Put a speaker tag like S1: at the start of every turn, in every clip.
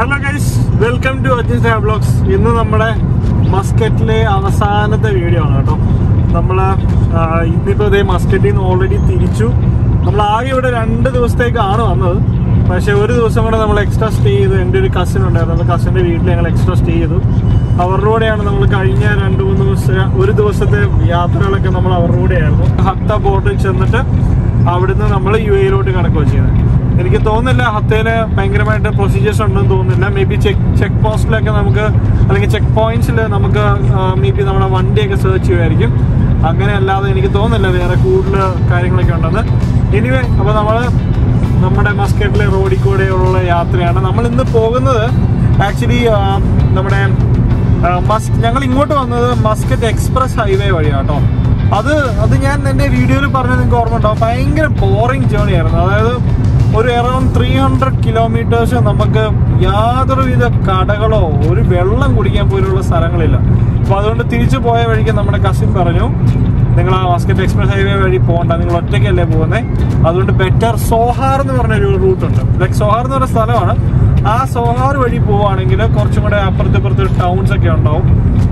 S1: hello guys welcome to Ajin blogs ഇന്ന് നമ്മുടെ മസ്കറ്റിലെ അവസാനത്തെ വീഡിയോ ആണ് കേട്ടോ നമ്മൾ ഇന്നിപ്പോൾ ഇതേ മസ്കറ്റിൽ നിന്ന് ഓൾറെഡി തിരിച്ചു നമ്മൾ ആകെ ഇവിടെ രണ്ട് ദിവസത്തേക്കാണ് വന്നത് പക്ഷേ ഒരു ദിവസം കൂടെ നമ്മൾ എക്സ്ട്രാ സ്റ്റേ ചെയ്തു എൻ്റെ ഒരു കസിൻ ഉണ്ടായിരുന്നു കസിൻ്റെ വീട്ടിൽ ഞങ്ങൾ എക്സ്ട്രാ സ്റ്റേ ചെയ്തു അവരുടെ കൂടെയാണ് നമ്മൾ കഴിഞ്ഞ രണ്ട് മൂന്ന് ദിവസം ഒരു ദിവസത്തെ യാത്രകളൊക്കെ നമ്മൾ അവരുടെ കൂടെയായിരുന്നു ഹത്ത ബോർഡിൽ ചെന്നിട്ട് അവിടുന്ന് നമ്മൾ യു എയിലോട്ട് കടക്കുകയാണ് ചെയ്യുന്നത് എനിക്ക് തോന്നുന്നില്ല ഹത്തയില് ഭയങ്കരമായിട്ട് പ്രൊസീജിയേഴ്സ് ഉണ്ടെന്ന് തോന്നുന്നില്ല മേ ബി ചെക്ക് ചെക്ക് പോസ്റ്റിലൊക്കെ നമുക്ക് അല്ലെങ്കിൽ ചെക്ക് പോയിന്റ്സിൽ നമുക്ക് മേ ബി നമ്മുടെ വണ്ടിയൊക്കെ സെർച്ച് ചെയ്യുമായിരിക്കും അങ്ങനെ അല്ലാതെ എനിക്ക് തോന്നുന്നില്ല വേറെ കൂടുതൽ കാര്യങ്ങളൊക്കെ ഉണ്ടെന്ന് എനിവേ അപ്പോൾ നമ്മൾ നമ്മുടെ മസ്കറ്റിലെ റോഡിൽ കൂടെയുള്ള യാത്രയാണ് നമ്മൾ ഇന്ന് പോകുന്നത് ആക്ച്വലി നമ്മുടെ ആ, മസ് ഞങ്ങൾ ഇങ്ങോട്ട് വന്നത് മസ്കറ്റ് എക്സ്പ്രസ് ഹൈവേ വഴിയാണ് കേട്ടോ അത് അത് ഞാൻ എൻ്റെ വീഡിയോയിൽ പറഞ്ഞത് നിങ്ങൾക്ക് ഓർമ്മ ഉണ്ടാവും ഭയങ്കര ബോറിങ് ജേണി ആയിരുന്നു അതായത് ഒരു അറൌണ്ട് ത്രീ ഹൺഡ്രഡ് കിലോമീറ്റേഴ്സ് നമുക്ക് യാതൊരുവിധ കടകളോ ഒരു വെള്ളം കുടിക്കാൻ പോലുള്ള സ്ഥലങ്ങളില്ല അപ്പോൾ അതുകൊണ്ട് തിരിച്ചു പോയ വഴിക്ക് നമ്മുടെ കസിൻ പറഞ്ഞു നിങ്ങൾ ആ മസ്കറ്റ് എക്സ്പ്രസ് ഹൈവേ വഴി പോകണ്ട നിങ്ങൾ ഒറ്റയ്ക്കല്ലേ പോകുന്നത് അതുകൊണ്ട് ബെറ്റർ സോഹാർ എന്ന് പറഞ്ഞൊരു റൂട്ടുണ്ട് ലൈക്ക് സോഹാർ എന്ന് പറഞ്ഞ സ്ഥലമാണ് ആ സോഹാർ വഴി പോവുകയാണെങ്കിൽ കുറച്ചും കൂടെ അപ്പുറത്ത് ഇപ്പുറത്ത് ടൗൺസ് ഒക്കെ ഉണ്ടാവും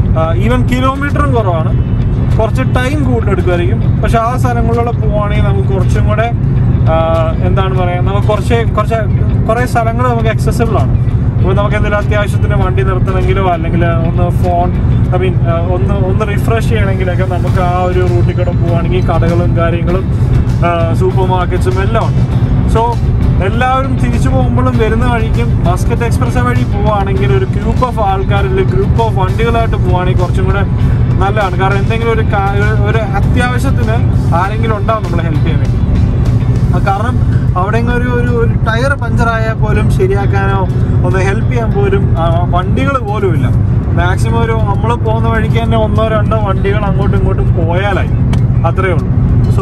S1: ഈവൻ കിലോമീറ്ററും കുറവാണ് കുറച്ച് ടൈം കൂടുതൽ എടുക്കുമായിരിക്കും പക്ഷെ ആ സ്ഥലങ്ങളിലൂടെ പോവുകയാണെങ്കിൽ നമുക്ക് കുറച്ചും കൂടെ ആ, എന്താണ് പറയുക നമുക്ക് കുറച്ച് കുറച്ച് കുറേ സ്ഥലങ്ങൾ നമുക്ക് accessible ആണ് അപ്പോൾ നമുക്ക് എന്തെങ്കിലും അത്യാവശ്യത്തിന് വണ്ടി നിർത്തണമെങ്കിലോ അല്ലെങ്കിൽ ഒന്ന് ഫോൺ ഐ മീൻ ഒന്ന് ഒന്ന് റിഫ്രഷ് ചെയ്യണമെങ്കിലൊക്കെ നമുക്ക് ആ ഒരു റൂട്ടിൽ കൂടെ പോവുകയാണെങ്കിൽ കടകളും കാര്യങ്ങളും സൂപ്പർ മാർക്കറ്റ്സും എല്ലാം ഉണ്ട് സോ എല്ലാവരും തിരിച്ചു പോകുമ്പോഴും വരുന്ന വഴിക്കും മസ്കറ്റ് എക്സ്പ്രസ് വഴി പോവുകയാണെങ്കിൽ ഒരു ഗ്രൂപ്പ് ഓഫ് ആൾക്കാരിൽ ഗ്രൂപ്പ് ഓഫ് വണ്ടികളായിട്ട് പോവുകയാണെങ്കിൽ കുറച്ചും കൂടെ നല്ലതാണ് കാരണം എന്തെങ്കിലും ഒരു കാ- ഒരു അത്യാവശ്യത്തിന് ആരെങ്കിലും ഉണ്ടാവും നമ്മളെ ഹെൽപ്പ് ചെയ്യാൻ വേണ്ടി ആ കാരണം അവിടെ ഇങ്ങ് ഒരു ഒരു ഒരു ടയർ പഞ്ചറായാൽ പോലും ശരിയാക്കാനോ ഒന്ന് ഹെൽപ്പ് ചെയ്യാൻ പോലും വണ്ടികൾ പോലും ഇല്ല മാക്സിമം ഒരു നമ്മൾ പോകുന്ന വഴിക്ക് തന്നെ ഒന്നോ രണ്ടോ വണ്ടികൾ അങ്ങോട്ടും ഇങ്ങോട്ടും പോയാലായി അത്രയേ ഉള്ളൂ സോ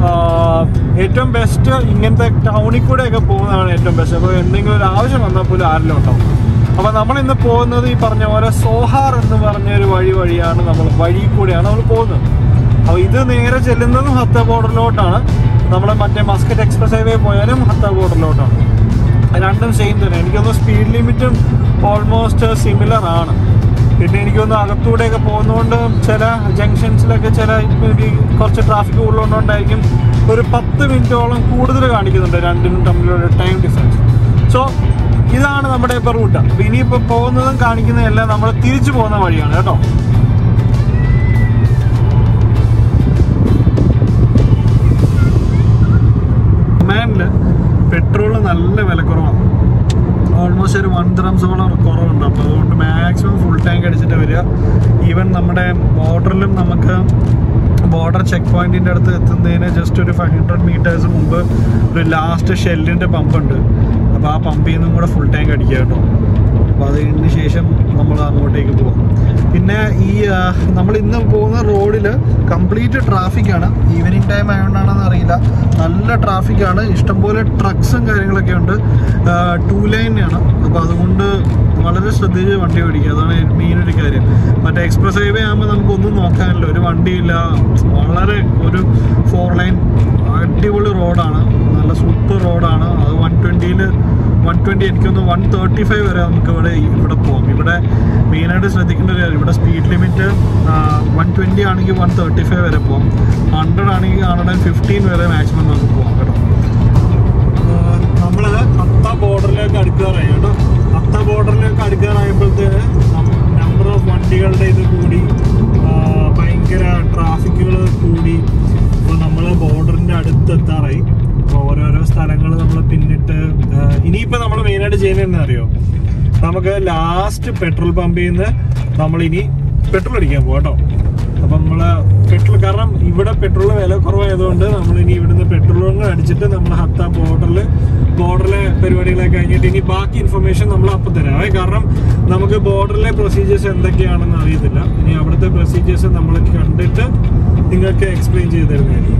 S1: ഏറ്റവും ബെസ്റ്റ് ഇങ്ങനത്തെ ടൗണിൽ കൂടെയൊക്കെ പോകുന്നതാണ് ഏറ്റവും ബെസ്റ്റ് അപ്പോൾ എന്തെങ്കിലും ഒരു ആവശ്യം വന്നാൽ പോലും ആരെങ്കിലും ഉണ്ടാവും അപ്പോൾ നമ്മൾ ഇന്ന് പോകുന്നത് ഈ പറഞ്ഞ പോലെ സോഹാർ എന്ന് പറഞ്ഞ ഒരു വഴി വഴിയാണ് നമ്മൾ വഴി കൂടെയാണ് നമ്മൾ പോകുന്നത് അപ്പോൾ ഇത് നേരെ ചെല്ലുന്നതും ഹത്ത ബോർഡറിലോട്ടാണ് നമ്മൾ മറ്റേ മസ്കറ്റ് എക്സ്പ്രസ് ഹൈവേ പോയാലും ഹത്ത ബോർഡറിലോട്ടാണ് രണ്ടും സെയിം തന്നെ എനിക്കൊന്ന് സ്പീഡ് ലിമിറ്റും ഓൾമോസ്റ്റ് സിമിലർ ആണ് പിന്നെ എനിക്കൊന്ന് അകത്തൂടെയൊക്കെ പോകുന്നതുകൊണ്ട് ചില ജംഗ്ഷൻസിലൊക്കെ ചില maybe കുറച്ച് ട്രാഫിക് കൂടുതലുകൊണ്ടായിരിക്കും ഒരു പത്ത് മിനിറ്റോളം കൂടുതൽ കാണിക്കുന്നുണ്ട് രണ്ടിനും തമ്മിലുള്ള ടൈം ഡിഫറൻസ് സോ ഇതാണ് നമ്മുടെ ഇപ്പോൾ റൂട്ട് അപ്പോൾ ഇനിയിപ്പോൾ പോകുന്നതും കാണിക്കുന്നതെല്ലാം നമ്മൾ തിരിച്ചു പോകുന്ന വഴിയാണ് കേട്ടോ ഒമാനില് പെട്രോൾ നല്ല വിലക്കുറവാണ് ഓൾമോസ്റ്റ് ഒരു വൺ ദ്രംസോളം കുറവുണ്ട് അപ്പോൾ അതുകൊണ്ട് മാക്സിമം ഫുൾ ടാങ്ക് അടിച്ചിട്ട് വരിക ഈവൻ നമ്മുടെ ബോർഡറിലും നമുക്ക് ബോർഡർ ചെക്ക് പോയിന്റിൻ്റെ അടുത്ത് എത്തുന്നതിന് ജസ്റ്റ് ഒരു ഫൈവ് ഹൺഡ്രഡ് മീറ്റേഴ്സ് മുമ്പ് ഒരു ലാസ്റ്റ് ഷെല്ലിൻ്റെ പമ്പുണ്ട് അപ്പോൾ ആ പമ്പിൽ നിന്നും കൂടെ ഫുൾ ടാങ്ക് അടിക്കുക കേട്ടോ അപ്പോൾ അതിന് ശേഷം നമ്മൾ അങ്ങോട്ടേക്ക് പോകും പിന്നെ ഈ ആ, നമ്മൾ ഇന്ന് പോകുന്ന റോഡിൽ കംപ്ലീറ്റ് ട്രാഫിക്കാണ് ഈവനിങ് ടൈം ആയതുകൊണ്ടാണെന്ന് അറിയില്ല നല്ല ട്രാഫിക്കാണ് ഇഷ്ടംപോലെ ട്രക്സും കാര്യങ്ങളൊക്കെ ഉണ്ട് ടൂ ലൈനാണ് അപ്പോൾ അതുകൊണ്ട് വളരെ ശ്രദ്ധിച്ച് വണ്ടി ഓടിക്കുക അതാണ് മെയിൻ ഒരു കാര്യം മറ്റേ എക്സ്പ്രസ് ഹൈവേ ആകുമ്പോൾ നമുക്കൊന്നും നോക്കാനില്ല ഒരു വണ്ടിയില്ല വളരെ ഒരു ഫോർ ലൈൻ അടിപൊളി റോഡാണ് നല്ല സൂപ്പർ റോഡാണ് അത് വൺ ട്വൻറ്റിയിൽ വൺ ട്വൻറ്റി എനിക്കൊന്ന് വൺ തേർട്ടി ഫൈവ് വരെ നമുക്ക് ഇവിടെ ഇവിടെ പോകാം ഇവിടെ മെയിനായിട്ട് ശ്രദ്ധിക്കേണ്ട ഒരു കാര്യം ഇവിടെ സ്പീഡ് ലിമിറ്റ് വൺ ട്വൻറ്റി ആണെങ്കിൽ വൺ തേർട്ടി ഫൈവ് വരെ പോകാം ഹൺഡ്രഡ് ആണെങ്കിൽ ഹൺഡ്രഡ് ആൻഡ് ഫിഫ്റ്റീൻ വരെ മാക്സിമം നമുക്ക് പോകാം കേട്ടോ നമ്മൾ അത്ത ബോർഡറിലേക്ക് അടുക്കാറായി കേട്ടോ അത്ത ബോർഡറിലേക്ക് അടുക്കാറായപ്പോഴത്തേന് നമ്പർ ഓഫ് വണ്ടികളുടെ ഇത് കൂടി ആ, ഭയങ്കര ട്രാഫിക്കുകൾ കൂടി അപ്പോൾ നമ്മൾ ബോർഡറിൻ്റെ അടുത്തെത്താറായി അപ്പോൾ ഓരോരോ സ്ഥലങ്ങൾ നമ്മൾ പിന്നിട്ട് ആ, ഇനിയിപ്പോൾ നമ്മൾ മെയിനായിട്ട് ചെയ്യുന്നതെന്ന് അറിയോ നമുക്ക് ലാസ്റ്റ് പെട്രോൾ പമ്പിൽ നിന്ന് നമ്മൾ ഇനി പെട്രോൾ അടിക്കാൻ പോകാം കേട്ടോ അപ്പം നമ്മൾ പെട്രോൾ കാരണം ഇവിടെ പെട്രോൾ വില കുറവായതുകൊണ്ട് നമ്മൾ ഇനി ഇവിടുന്ന് പെട്രോളും കൂടെ അടിച്ചിട്ട് നമ്മൾ ഹത്ത ബോർഡറിൽ ബോർഡറിലെ പരിപാടികളൊക്കെ കഴിഞ്ഞിട്ട് ഇനി ബാക്കി ഇൻഫർമേഷൻ നമ്മൾ അപ്പം തരാം അതായത് കാരണം നമുക്ക് ബോർഡറിലെ പ്രൊസീജിയേഴ്സ് എന്തൊക്കെയാണെന്ന് അറിയത്തില്ല ഇനി അവിടുത്തെ പ്രൊസീജിയേഴ്സ് നമ്മൾ കണ്ടിട്ട് നിങ്ങൾക്ക് എക്സ്പ്ലെയിൻ ചെയ്ത് തരുന്നതായിരിക്കും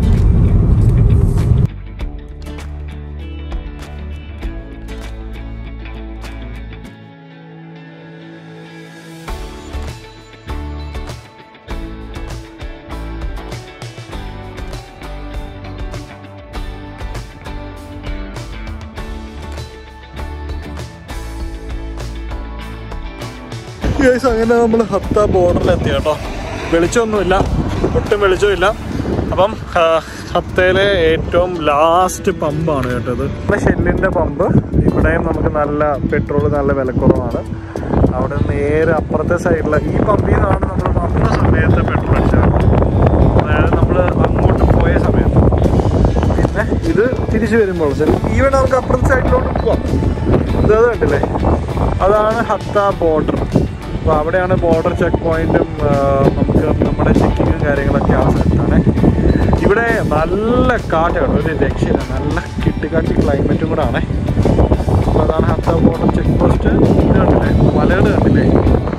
S1: ഗൈസ് അങ്ങനെ നമ്മൾ ഹത്ത ബോർഡറിൽ എത്തി കേട്ടോ വെളിച്ചമൊന്നുമില്ല ഒട്ടും വെളിച്ചമില്ല അപ്പം ആ, ഹത്തയിലെ ഏറ്റവും ലാസ്റ്റ് പമ്പാണ് കേട്ടത് നമ്മുടെ ഷെല്ലിൻ്റെ പമ്പ് ഇവിടെയും നമുക്ക് നല്ല പെട്രോൾ നല്ല വിലക്കുറവാണ് അവിടെ നേരെ അപ്പുറത്തെ സൈഡിൽ ഈ പമ്പിൽ നിന്നാണ് നമ്മൾ വന്ന സമയത്ത് പെട്രോൾ അടിച്ചത് അതായത് നമ്മൾ അങ്ങോട്ട് പോയ സമയത്ത് പിന്നെ ഇത് തിരിച്ചു വരുമ്പോൾ ഈവൻ നമുക്ക് അപ്പുറത്തെ സൈഡിലോട്ട് പോവാം ഇത് അത് കണ്ടില്ലേ അതാണ് ഹത്ത ബോർഡർ അപ്പോൾ അവിടെയാണ് ബോർഡർ ചെക്ക് പോയിന്റും നമുക്ക് നമ്മുടെ ചെക്കിങ്ങും കാര്യങ്ങളൊക്കെ ആ സ്ഥലത്താണ് ഇവിടെ നല്ല കാറ്റാണ് ഒരു രക്ഷയില്ല നല്ല കിട്ടുകാട്ടി ക്ലൈമറ്റും കൂടെ ആണേ അപ്പോൾ അതാണ് ഹത്ത ബോർഡർ ചെക്ക് പോസ്റ്റ് ഇത് കണ്ടില്ലേ മലകൾ കണ്ടില്ലേ